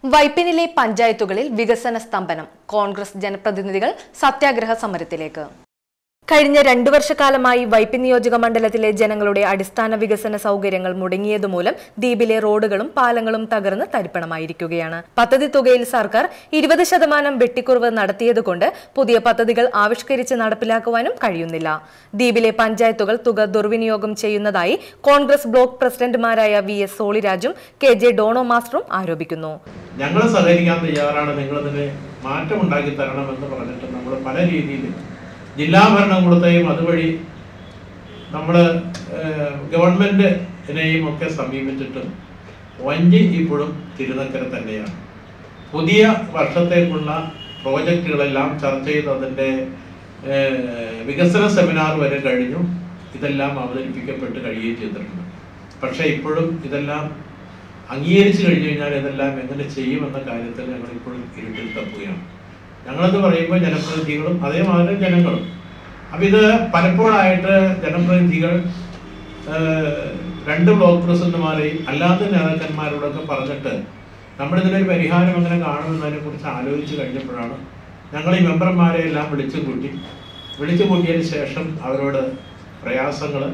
വൈപ്പിനിലെ പഞ്ചായത്തുകളിൽ വികസന സ്തംഭനം കോൺഗ്രസ് ജനപ്രതിനിധികൾ സത്യാഗ്രഹ സമരത്തിലേക്ക് കഴിഞ്ഞ രണ്ടു വർഷക്കാലമായി വൈപ്പിൻ നിയോജക മണ്ഡലത്തിലെ ജനങ്ങളുടെ അടിസ്ഥാന വികസന സൗകര്യങ്ങൾ മുടങ്ങിയതുമൂലം ദ്വീപിലെ റോഡുകളും പാലങ്ങളും തകർന്ന് തരിപ്പണമായിരിക്കുകയാണ് പദ്ധതി തുകയിൽ സർക്കാർ ഇരുപത് ശതമാനം വെട്ടിക്കുറവ് നടത്തിയതുകൊണ്ട് പുതിയ പദ്ധതികൾ ആവിഷ്കരിച്ച് നടപ്പിലാക്കുവാനും കഴിയുന്നില്ല ദ്വീപിലെ പഞ്ചായത്തുകൾ തുക ദുർവിനിയോഗം ചെയ്യുന്നതായി കോൺഗ്രസ് ബ്ലോക്ക് പ്രസിഡന്റുമാരായ വി എസ് സോളിരാജും കെ ജെ ഡോണോ മാസ്റ്ററും ആരോപിക്കുന്നു ഞങ്ങൾ സഹകരിക്കാൻ തയ്യാറാണ് നിങ്ങളതിന് മാറ്റം ഉണ്ടാക്കി തരണമെന്ന് പറഞ്ഞിട്ട് നമ്മൾ പല രീതിയിൽ ജില്ലാ ഭരണകൂടത്തെയും അതുവഴി നമ്മൾ ഗവൺമെൻറ്റിനെയും ഒക്കെ സമീപിച്ചിട്ടും വഞ്ചി ഇപ്പോഴും തിരുനക്കര തന്നെയാണ് പുതിയ വർഷത്തേക്കുള്ള പ്രോജക്റ്റുകളെല്ലാം ചർച്ച ചെയ്ത് അതിൻ്റെ ഏഹ്, വികസന സെമിനാർ വരെ കഴിഞ്ഞു ഇതെല്ലാം അവതരിപ്പിക്കപ്പെട്ട് കഴിയുകയും ചെയ്തിട്ടുണ്ട് പക്ഷേ ഇപ്പോഴും ഇതെല്ലാം അംഗീകരിച്ചു കഴിഞ്ഞു കഴിഞ്ഞാൽ ഇതെല്ലാം എങ്ങനെ ചെയ്യുമെന്ന കാര്യത്തിൽ ഞങ്ങൾ ഇപ്പോഴും ഇരുട്ടിൽ തപ്പുകയാണ് ഞങ്ങളെന്ന് പറയുമ്പോൾ ജനപ്രതിനിധികളും അതേമാതിരി ജനങ്ങളും അപ്പം ഇത് പലപ്പോഴായിട്ട് ജനപ്രതിനിധികൾ ഏഹ്, രണ്ട് ബ്ലോക്ക് പ്രസിഡന്റുമാരെയും അല്ലാത്ത നേതാക്കന്മാരോടൊക്കെ പറഞ്ഞിട്ട് നമ്മളിതിനൊരു പരിഹാരം എങ്ങനെ കാണുമെന്നതിനെ കുറിച്ച് ആലോചിച്ച് കഴിഞ്ഞപ്പോഴാണ് ഞങ്ങൾ ഈ മെമ്പർമാരെ എല്ലാം വിളിച്ചു കൂട്ടി വിളിച്ചു കൂട്ടിയതിന് ശേഷം അവരോട് പ്രയാസങ്ങൾ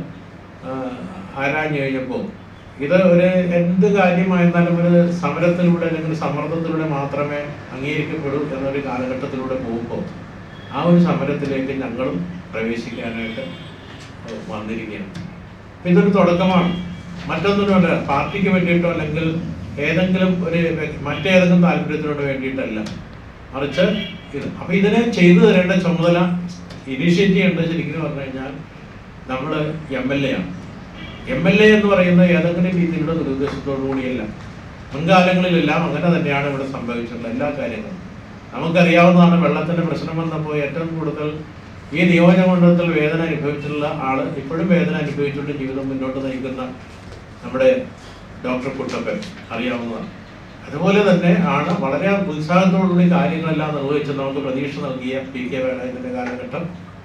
ആരാഞ്ഞു കഴിഞ്ഞപ്പോൾ ഇത് ഒരു എന്ത് കാര്യമായിരുന്നാലും ഒരു സമരത്തിലൂടെ അല്ലെങ്കിൽ സമ്മർദ്ദത്തിലൂടെ മാത്രമേ അംഗീകരിക്കപ്പെടൂ എന്നൊരു കാലഘട്ടത്തിലൂടെ പോകുമ്പോൾ ആ ഒരു സമരത്തിലേക്ക് ഞങ്ങളും പ്രവേശിക്കാനായിട്ട് ഏഹ് വന്നിരിക്കുകയാണ് അപ്പൊ ഇതൊരു തുടക്കമാണ് മറ്റൊന്നിനുമല്ല പാർട്ടിക്ക് വേണ്ടിയിട്ടോ അല്ലെങ്കിൽ ഏതെങ്കിലും ഒരു വ്യ- മറ്റേതെങ്കിലും താല്പര്യത്തിനോട് വേണ്ടിയിട്ടല്ല മറിച്ച് ഇത് അപ്പൊ ഇതിനെ ചെയ്തു തരേണ്ട ചുമതല ഇനീഷ്യേറ്റ് ചെയ്യേണ്ടത് ശരിക്കും പറഞ്ഞു കഴിഞ്ഞാൽ നമ്മൾ എം എൽ എ ആണ് എം എൽ എ എന്ന് പറയുന്ന ഏതെങ്കിലും രീതിയിലുള്ള ദുരുദ്ദേശത്തോടു കൂടിയല്ല മുൻകാലങ്ങളിലെല്ലാം അങ്ങനെ തന്നെയാണ് ഇവിടെ സംഭവിച്ചിട്ടുള്ള എല്ലാ കാര്യങ്ങളും നമുക്കറിയാവുന്നതാണ് വെള്ളത്തിന്റെ പ്രശ്നം വന്നപ്പോൾ ഏറ്റവും കൂടുതൽ ഈ നിയോജകമണ്ഡലത്തിൽ വേദന അനുഭവിച്ചിട്ടുള്ള ആള് ഇപ്പോഴും വേദന അനുഭവിച്ചുകൊണ്ട് ജീവിതം മുന്നോട്ട് നയിക്കുന്ന നമ്മുടെ ഡോക്ടർ കുട്ടപ്പൻ അറിയാവുന്നതാണ് അതുപോലെ തന്നെ ആണ് വളരെ ഉത്സാഹത്തോടുകൂടി കാര്യങ്ങളെല്ലാം നിർവഹിച്ച് നമുക്ക് പ്രതീക്ഷ നൽകിയ പി കെ വേലായുധന്റെ കാലഘട്ടം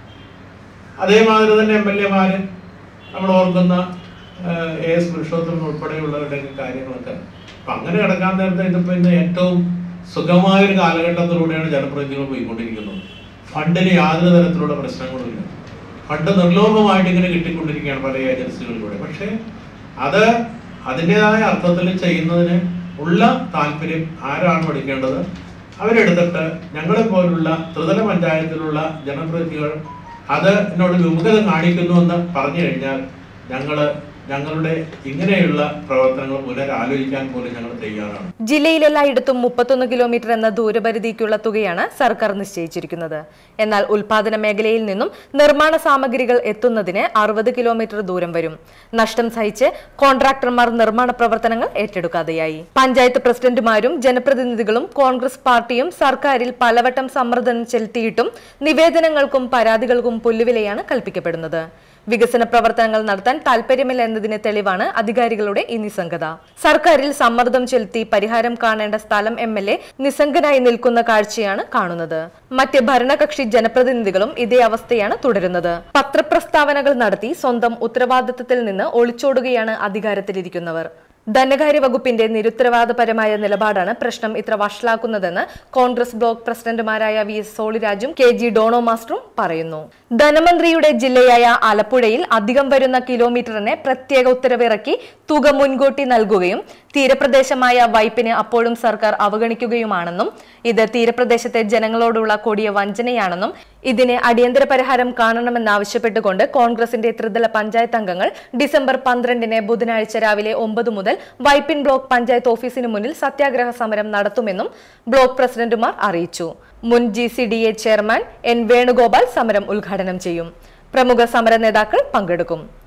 അതേമാതിരി തന്നെ എം എൽ എമാര് നമ്മൾ ഓർക്കുന്ന ഏഹ്, എ എസ് പുരുഷോത്തമൻ ഉൾപ്പെടെയുള്ളവരുടെ കാര്യങ്ങളൊക്കെ അപ്പൊ അങ്ങനെ കിടക്കാൻ നേരത്തെ ഇതിപ്പോ ഇന്ന് ഏറ്റവും സുഖമായ ഒരു കാലഘട്ടത്തിലൂടെയാണ് ജനപ്രതിനിധികൾ പോയിക്കൊണ്ടിരിക്കുന്നത് ഫണ്ടിന് യാതൊരു തരത്തിലുള്ള പ്രശ്നങ്ങളുമില്ല ഫണ്ട് നിർലോഭമായിട്ട് ഇങ്ങനെ കിട്ടിക്കൊണ്ടിരിക്കുകയാണ് പല ഏജൻസികളിലൂടെ പക്ഷേ അത് അതിൻ്റെതായ അർത്ഥത്തിൽ ചെയ്യുന്നതിന് ഉള്ള താല്പര്യം ആരാണ് പഠിക്കേണ്ടത് അവരെടുത്തിട്ട് ഞങ്ങളെ പോലുള്ള ത്രിതല പഞ്ചായത്തിലുള്ള ജനപ്രതിനിധികൾ അതിനോട് വിമുഖത കാണിക്കുന്നു എന്ന് പറഞ്ഞു കഴിഞ്ഞാൽ ഞങ്ങള് ഞങ്ങളുടെ ഇങ്ങനെയുള്ള പ്രവർത്തനങ്ങൾ പുനരാലോചിക്കാൻ പോലും ഞങ്ങൾ തയ്യാറാണ് ജില്ലയിൽ എല്ലായിടത്തും മുപ്പത്തൊന്ന് കിലോമീറ്റർ എന്ന ദൂരപരിധിക്കുള്ള തുകയാണ് സർക്കാർ നിശ്ചയിച്ചിരിക്കുന്നത് എന്നാൽ ഉൽപാദന മേഖലയിൽ നിന്നും നിർമ്മാണ സാമഗ്രികൾ എത്തുന്നതിന് അറുപത് കിലോമീറ്റർ ദൂരം വരും നഷ്ടം സഹിച്ച് കോൺട്രാക്ടർമാർ നിർമ്മാണ പ്രവർത്തനങ്ങൾ ഏറ്റെടുക്കാതെയായി പഞ്ചായത്ത് പ്രസിഡന്റുമാരും ജനപ്രതിനിധികളും കോൺഗ്രസ് പാർട്ടിയും സർക്കാരിൽ പലവട്ടം സമ്മർദ്ദം ചെലുത്തിയിട്ടും നിവേദനങ്ങൾക്കും പരാതികൾക്കും പുല്ലുവിലയാണ് കൽപ്പിക്കപ്പെടുന്നത് വികസന പ്രവർത്തനങ്ങൾ നടത്താൻ താൽപര്യമില്ല എന്നതിന് തെളിവാണ് അധികാരികളുടെ ഈ നിസ്സംഗത സർക്കാരിൽ സമ്മർദ്ദം ചെലുത്തി പരിഹാരം കാണേണ്ട സ്ഥലം എം എൽ എ നിസ്സംഗനായി നിൽക്കുന്ന കാഴ്ചയാണ് കാണുന്നത് മറ്റ് ഭരണകക്ഷി ജനപ്രതിനിധികളും ഇതേ അവസ്ഥയാണ് തുടരുന്നത് പത്രപ്രസ്താവനകൾ നടത്തി സ്വന്തം ഉത്തരവാദിത്തത്തിൽ നിന്ന് ഒളിച്ചോടുകയാണ് അധികാരത്തിലിരിക്കുന്നവർ ധനകാര്യ വകുപ്പിന്റെ നിരുത്തരവാദപരമായ നിലപാടാണ് പ്രശ്നം ഇത്ര വഷളാക്കുന്നതെന്ന് കോൺഗ്രസ് ബ്ലോക്ക് പ്രസിഡന്റുമാരായ വി എസ് സോളിരാജും കെ ജി ഡോണോ മാസ്റ്ററും പറയുന്നു ധനമന്ത്രിയുടെ ജില്ലയായ ആലപ്പുഴയിൽ അധികം വരുന്ന കിലോമീറ്ററിന് പ്രത്യേക ഉത്തരവിറക്കി തുക മുൻകൂട്ടി നൽകുകയും തീരപ്രദേശമായ വൈപ്പിന് അപ്പോഴും സർക്കാർ അവഗണിക്കുകയുമാണെന്നും ഇത് തീരപ്രദേശത്തെ ജനങ്ങളോടുള്ള കൊടിയ വഞ്ചനയാണെന്നും ഇതിന് അടിയന്തര പരിഹാരം കാണണമെന്നാവശ്യപ്പെട്ടുകൊണ്ട് കോൺഗ്രസിന്റെ ത്രിതല പഞ്ചായത്ത് അംഗങ്ങൾ ഡിസംബർ പന്ത്രണ്ടിന് ബുധനാഴ്ച രാവിലെ ഒമ്പത് മുതൽ വൈപ്പിൻ ബ്ലോക്ക് പഞ്ചായത്ത് ഓഫീസിന് മുന്നിൽ സത്യാഗ്രഹ സമരം നടത്തുമെന്നും ബ്ലോക്ക് പ്രസിഡന്റുമാർ അറിയിച്ചു മുൻ G C D A chairman N Venugopal സമരം ഉദ്ഘാടനം ചെയ്യും പ്രമുഖ സമര നേതാക്കൾ പങ്കെടുക്കും